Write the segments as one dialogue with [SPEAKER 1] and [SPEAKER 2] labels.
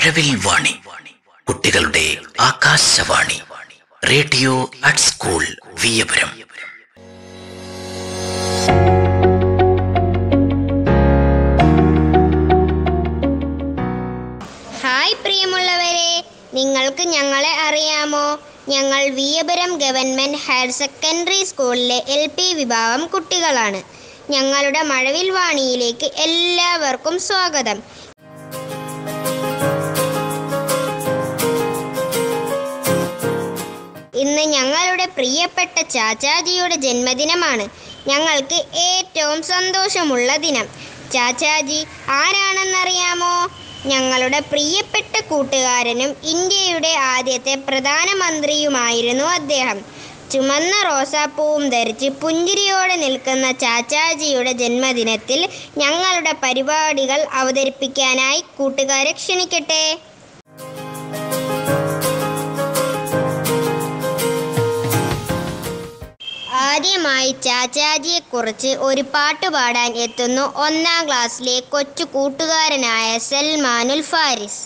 [SPEAKER 1] മഴവിൽ വാണി കുട്ടികളുടെ Akashvani radio at school Viyapuram
[SPEAKER 2] hi പ്രിയമുള്ളവരെ നിങ്ങൾക്ക് ഞങ്ങളെ അറിയാമോ ഞങ്ങൾ വിയപുരം ഗവൺമെൻറ് ഹയർ സെക്കൻഡറി സ്കൂളിലെ എൽ പി വിഭാഗം കുട്ടികളാണ് ഞങ്ങളുടെ മഴവിൽ വാണിയിലേക്ക് എല്ലാവർക്കും സ്വാഗതം ഇന്ന് ഞങ്ങളുടെ പ്രിയപ്പെട്ട ചാച്ചാജിയുടെ ജന്മദിനമാണ് ഞങ്ങൾക്ക് ഏറ്റവും സന്തോഷമുള്ള ദിനം ചാച്ചാജി ആരാണെന്നറിയാമോ ഞങ്ങളുടെ പ്രിയപ്പെട്ട കൂട്ടുകാരനും ഇന്ത്യയുടെ ആദ്യത്തെ പ്രധാനമന്ത്രിയുമായിരുന്നു അദ്ദേഹം ചുമന്ന റോസാപ്പൂവും ധരിച്ച് പുഞ്ചിരിയോടെ നിൽക്കുന്ന ചാച്ചാജിയുടെ ജന്മദിനത്തിൽ ഞങ്ങളുടെ പരിപാടികൾ അവതരിപ്പിക്കാനായി കൂട്ടുകാരെ ക്ഷണിക്കട്ടെ ആദ്യമായി ചാച്ചാജിയെക്കുറിച്ച് ഒരു പാട്ട് പാടാൻ എത്തുന്നു ഒന്നാം ക്ലാസ്സിലെ കൊച്ചു കൂട്ടുകാരനായ സൽമാനുൽ ഫാരിസ്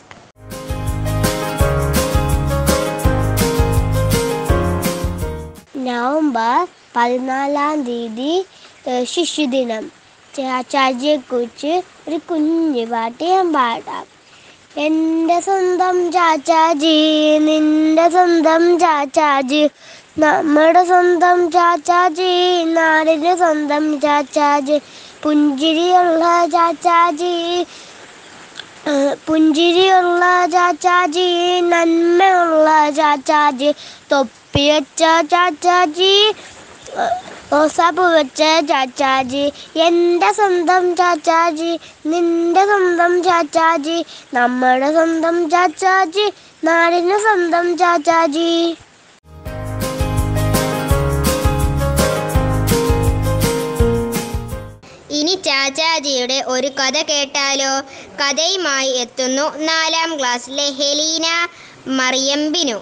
[SPEAKER 3] നവംബർ പതിനാലാം തീയതി ഏഹ്, ശിശുദിനം ചാച്ചാജിയെക്കുറിച്ച് ഒരു കുഞ്ഞു പാട്ട് ഞാൻ പാടാം എൻ്റെ സ്വന്തം ചാച്ചാജി നിന്റെ സ്വന്തം ചാച്ചാജി നമ്മുടെ സ്വന്തം ചാച്ചാജി നാടിൻ്റെ സ്വന്തം ചാച്ചാജി പുഞ്ചിരിയുള്ള ചാച്ചാജി ഏഹ് പുഞ്ചിരിയുള്ള ചാച്ചാജി നന്മയുള്ള ചാച്ചാജി തൊപ്പിവെച്ച ചാച്ചാജി ഏഹ് റോസാപ്പൂ വെച്ച ചാച്ചാജി എൻ്റെ സ്വന്തം ചാച്ചാജി നിന്റെ സ്വന്തം ചാച്ചാജി നമ്മുടെ സ്വന്തം ചാച്ചാജി നാടിൻ്റെ സ്വന്തം ചാച്ചാജി
[SPEAKER 2] ഇനി ചാച്ചാജിയുടെ ഒരു കഥ കേട്ടാലോ കഥയുമായി എത്തുന്നു നാലാം ക്ലാസ്സിലെ ഹെലീന മറിയമ്പിനു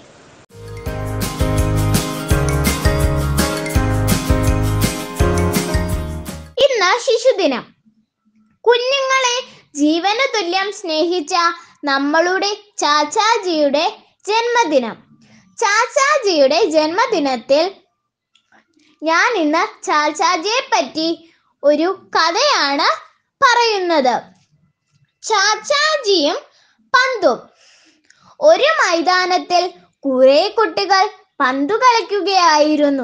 [SPEAKER 4] ഇന്ന് ശിശുദിനം കുഞ്ഞുങ്ങളെ ജീവന തുല്യം സ്നേഹിച്ച നമ്മളുടെ ചാച്ചാജിയുടെ ജന്മദിനം ചാച്ചാജിയുടെ ജന്മദിനത്തിൽ ഞാൻ ഇന്ന് ചാച്ചാജിയെ പറ്റി ഒരു കഥയാണ് പറയുന്നത് ചാച്ചാജിയും പന്തും ഒരു മൈതാനത്തിൽ കുറെ കുട്ടികൾ പന്തു കളിക്കുകയായിരുന്നു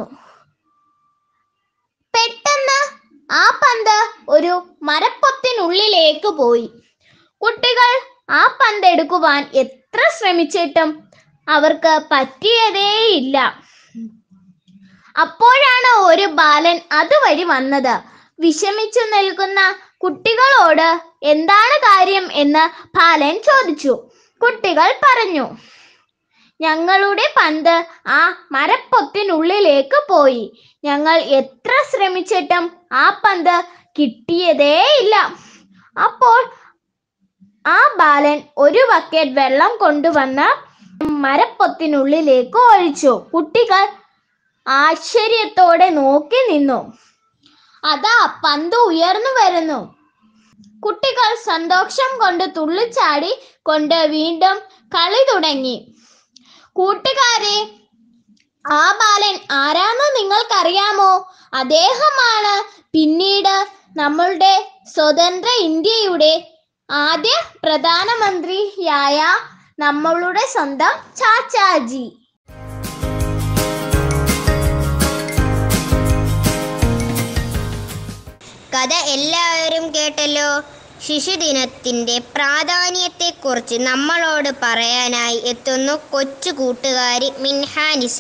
[SPEAKER 4] പെട്ടെന്ന് ആ പന്ത് ഒരു മരപ്പൊത്തിനുള്ളിലേക്ക് പോയി കുട്ടികൾ ആ പന്ത് എടുക്കുവാൻ എത്ര ശ്രമിച്ചിട്ടും അവർക്ക് പറ്റിയതേയില്ല അപ്പോഴാണ് ഒരു ബാലൻ അതുവഴി വന്നത് വിഷമിച്ചു നിൽക്കുന്ന കുട്ടികളോട് എന്താണ് കാര്യം എന്ന് ബാലൻ ചോദിച്ചു കുട്ടികൾ പറഞ്ഞു ഞങ്ങളുടെ പന്ത് ആ മരപ്പൊത്തിനുള്ളിലേക്ക് പോയി ഞങ്ങൾ എത്ര ശ്രമിച്ചിട്ടും ആ പന്ത് കിട്ടിയതേയില്ല അപ്പോൾ ആ ബാലൻ ഒരു ബക്കറ്റ് വെള്ളം കൊണ്ടുവന്ന് മരപ്പൊത്തിനുള്ളിലേക്ക് ഒഴിച്ചു കുട്ടികൾ ആശ്ചര്യത്തോടെ നോക്കി നിന്നു അതാ പന്ത് ഉയർന്നു വരുന്നു കുട്ടികൾ സന്തോഷം കൊണ്ട് തുള്ളിച്ചാടി കൊണ്ട് വീണ്ടും കളി തുടങ്ങി കൂട്ടുകാരെ ആ ബാലൻ ആരാന്ന് നിങ്ങൾക്കറിയാമോ അദ്ദേഹമാണ് പിന്നീട് നമ്മളുടെ സ്വതന്ത്ര ഇന്ത്യയുടെ ആദ്യ പ്രധാനമന്ത്രിയായ നമ്മളുടെ സ്വന്തം ചാച്ചാജി
[SPEAKER 2] കഥ എല്ലാവരും കേട്ടല്ലോ ശിശുദിനത്തിൻ്റെ പ്രാധാന്യത്തെക്കുറിച്ച് നമ്മളോട് പറയാനായി എത്തുന്നു കൊച്ചു കൂട്ടുകാരി മിൻഹാനിസ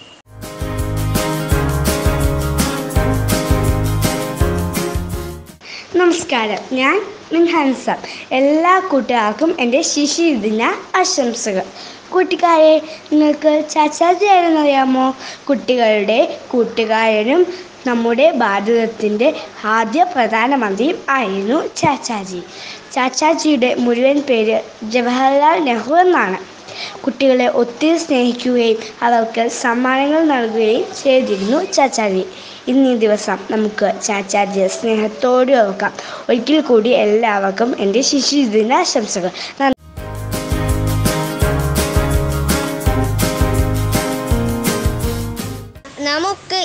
[SPEAKER 3] നമസ്കാരം ഞാൻ മിൻഹാൻസ എല്ലാ കൂട്ടുകാർക്കും എൻ്റെ ശിശുദിന ആശംസകൾ കൂട്ടുകാരെ നിങ്ങൾക്ക് ചാച്ചാജി ആരെന്നറിയാമോ കുട്ടികളുടെ കൂട്ടുകാരനും നമ്മുടെ ഭാരതത്തിൻ്റെ ആദ്യ പ്രധാനമന്ത്രിയും ആയിരുന്നു ചാച്ചാജി ചാച്ചാജിയുടെ മുഴുവൻ പേര് ജവഹർലാൽ നെഹ്റു എന്നാണ് കുട്ടികളെ ഒത്തിരി സ്നേഹിക്കുകയും അവർക്ക് സമ്മാനങ്ങൾ നൽകുകയും ചെയ്തിരുന്നു ചാച്ചാജി ഇന്ന് ഈ ദിവസം നമുക്ക് ചാച്ചാജിയെ സ്നേഹത്തോടെ ഓർക്കാം ഒരിക്കൽ കൂടി എല്ലാവർക്കും എൻ്റെ ശിശുദിനാശംസകൾ നന്ദി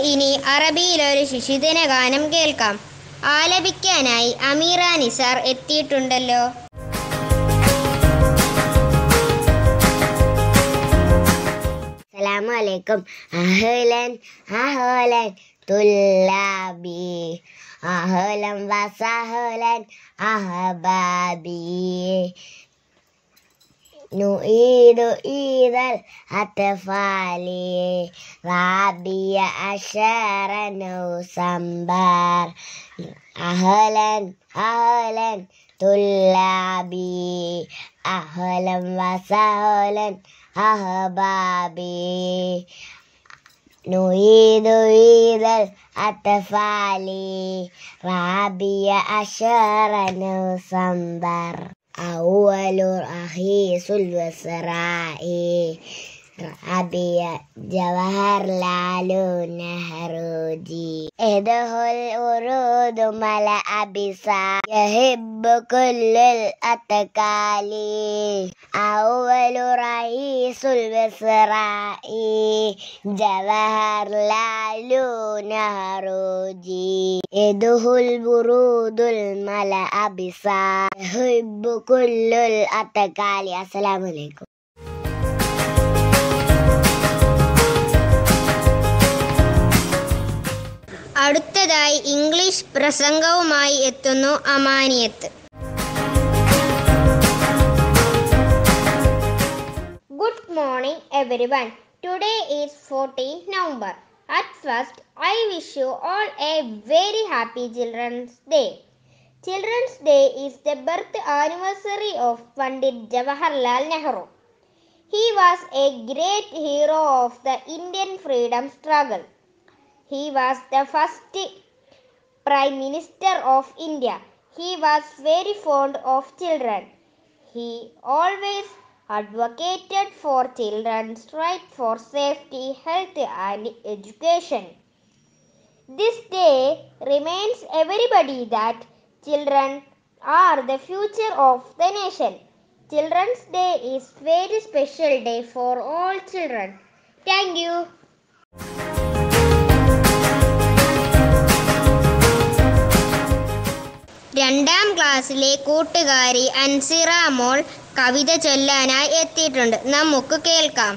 [SPEAKER 2] ഇനി അറബിയിലൊരു ശിശുദിന ഗാനം കേൾക്കാം ആലപിക്കാനായി അമീറ നിസാർ എത്തിയിട്ടുണ്ടല്ലോ
[SPEAKER 3] السلام عليكم أهلا أهلا طلابي أهلا وسهلا أحبابي نعيد عيد الأطفال ربيع عشر نوسمبر أهلا أهلا طلابي أهلا وسهلا أحبابي نريد عيد الأطفال ربيع عشر نوسمبر أول رخيص الوسراء ربيع جوهر لالو نهروجي إده الورود ملأبسا يهب كل الأتكال أول رئيس الوسراء جوهر لالو نهروجي إده الورود الملأبسا يهب كل الأتكال السلام عليكم
[SPEAKER 2] അടുത്തതായി ഇംഗ്ലീഷ് പ്രസംഗവുമായി എത്തുന്നു അമാനിയത്ത് Good morning everyone. Today is 14th November. At first, I wish you all a very happy Children's Day. Children's Day is the birth anniversary of Pandit Jawaharlal Nehru. He was a great hero of the Indian freedom struggle. He was the first Prime Minister of India. He was very fond of children. He always advocated for children's right for safety, health, and education. This day reminds everybody that children are the future of the nation. Children's Day is very special day for all children. Thank you. രണ്ടാം ക്ലാസ്സിലെ കൂട്ടുകാരി അൻസിറ മോൾ കവിത ചൊല്ലാനായി എത്തിയിട്ടുണ്ട് നമുക്ക് കേൾക്കാം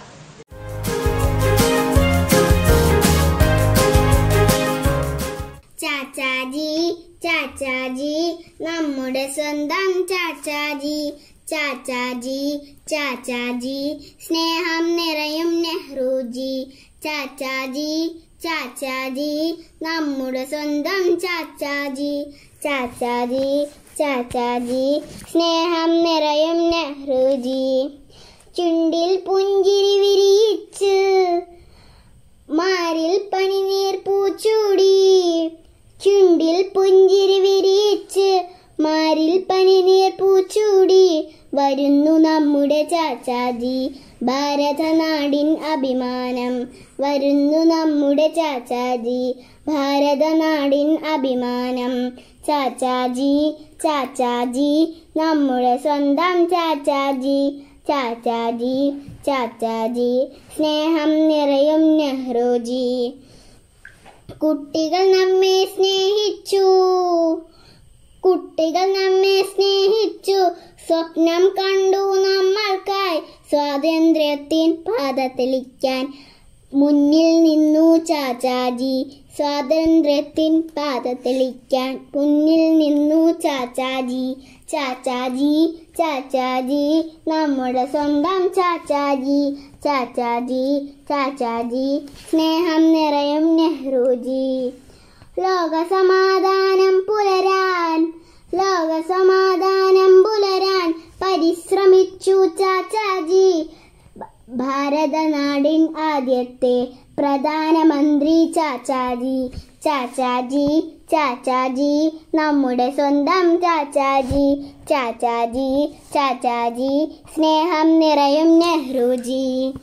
[SPEAKER 3] ചാച്ചാജി ചാച്ചാജി നമ്മുടെ സ്വന്തം ചാച്ചാജി ചാച്ചാജി ചാച്ചാജി സ്നേഹം നിറയും നെഹ്റുജി ചാച്ചാജി ചാച്ചാജി നമ്മുടെ സ്വന്തം ചാച്ചാജി ചാച്ചാജി ചാച്ചാജി സ്നേഹം നിറയും നെഹ്റുജി ചുണ്ടിൽ പുഞ്ചിരി വിരിയിച്ച് മാറിൽ പനിനീർ പൂച്ചൂടി ചുണ്ടിൽ പുഞ്ചിരി വിരിയിച്ച് മാറിൽ പനിനീർ പൂച്ചൂടി വരുന്നു നമ്മുടെ ചാച്ചാജി ഭാരതനാടിൻ അഭിമാനം വരുന്നു നമ്മുടെ ചാച്ചാജി ഭാരതനാടിൻ അഭിമാനം ചാച്ചാജി ചാച്ചാജി നമ്മുടെ സ്വന്തം ചാച്ചാജി ചാച്ചാജി ചാച്ചാജി സ്നേഹം നിറയും നെഹ്റുജി കുട്ടികൾ നമ്മെ സ്നേഹിച്ചു കുട്ടികൾ നമ്മെ സ്നേഹിച്ചു സ്വപ്നം കണ്ടു നമ്മൾക്കായി സ്വാതന്ത്ര്യത്തിൻ പാത തെളിക്കാൻ മുന്നിൽ നിന്നു ചാച്ചാജി സ്വാതന്ത്ര്യത്തിൻ പാത തെളിക്കാൻ മുന്നിൽ നിന്നു ചാച്ചാജി ചാച്ചാജി ചാച്ചാജി നമ്മുടെ സ്വന്തം ചാച്ചാജി ചാച്ചാജി ചാച്ചാജി സ്നേഹം നിറയും നെഹ്റുജി ലോക സമാധാനം പുലരാൻ ലോക സമാധാനം പുലരാൻ പരിശ്രമിച്ചു ചാച്ചാജി ഭ- ഭാരതനാടിൻ ആദ്യത്തെ പ്രധാനമന്ത്രി ചാച്ചാജി ചാച്ചാജി ചാച്ചാജി നമ്മുടെ സ്വന്തം ചാച്ചാജി ചാച്ചാജി ചാച്ചാജി സ്നേഹം നിറയും നെഹ്റുജി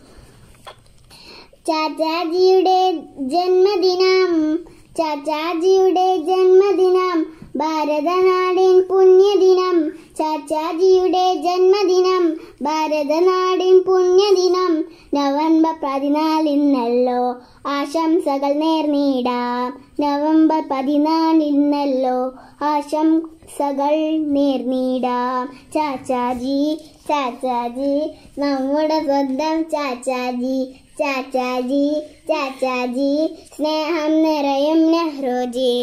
[SPEAKER 3] ചാച്ചാജിയുടെ ജന്മദിനം ചാച്ചാജിയുടെ ജന്മദിനം ഭാരതനാടിൻ പുണ്യദിനം ചാച്ചാജിയുടെ ജന്മദിനം ഭാരതനാടിൻ പുണ്യദിനം നവംബർ പതിനാലിന്നല്ലോ ആശംസകൾ നേർന്നിടാം നവംബർ പതിനാലിന്നല്ലോ ആശംസകൾ നേർന്നിടാം ചാച്ചാജി ചാച്ചാജി നമ്മുടെ സ്വന്തം ചാച്ചാജി ചാച്ചാജി ചാച്ചാജി സ്നേഹം നിറയും നെഹ്റുജി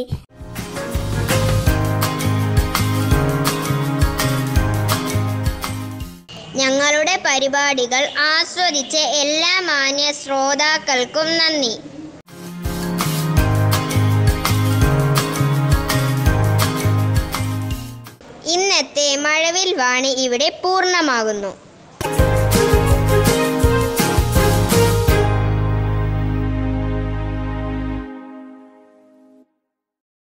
[SPEAKER 2] ഞങ്ങളുടെ പരിപാടികൾ ആസ്വദിച്ച എല്ലാ മാന്യ ശ്രോതാക്കൾക്കും നന്ദി ഇന്നത്തെ മഴവിൽ വാണി ഇവിടെ പൂർണ്ണമാകുന്നു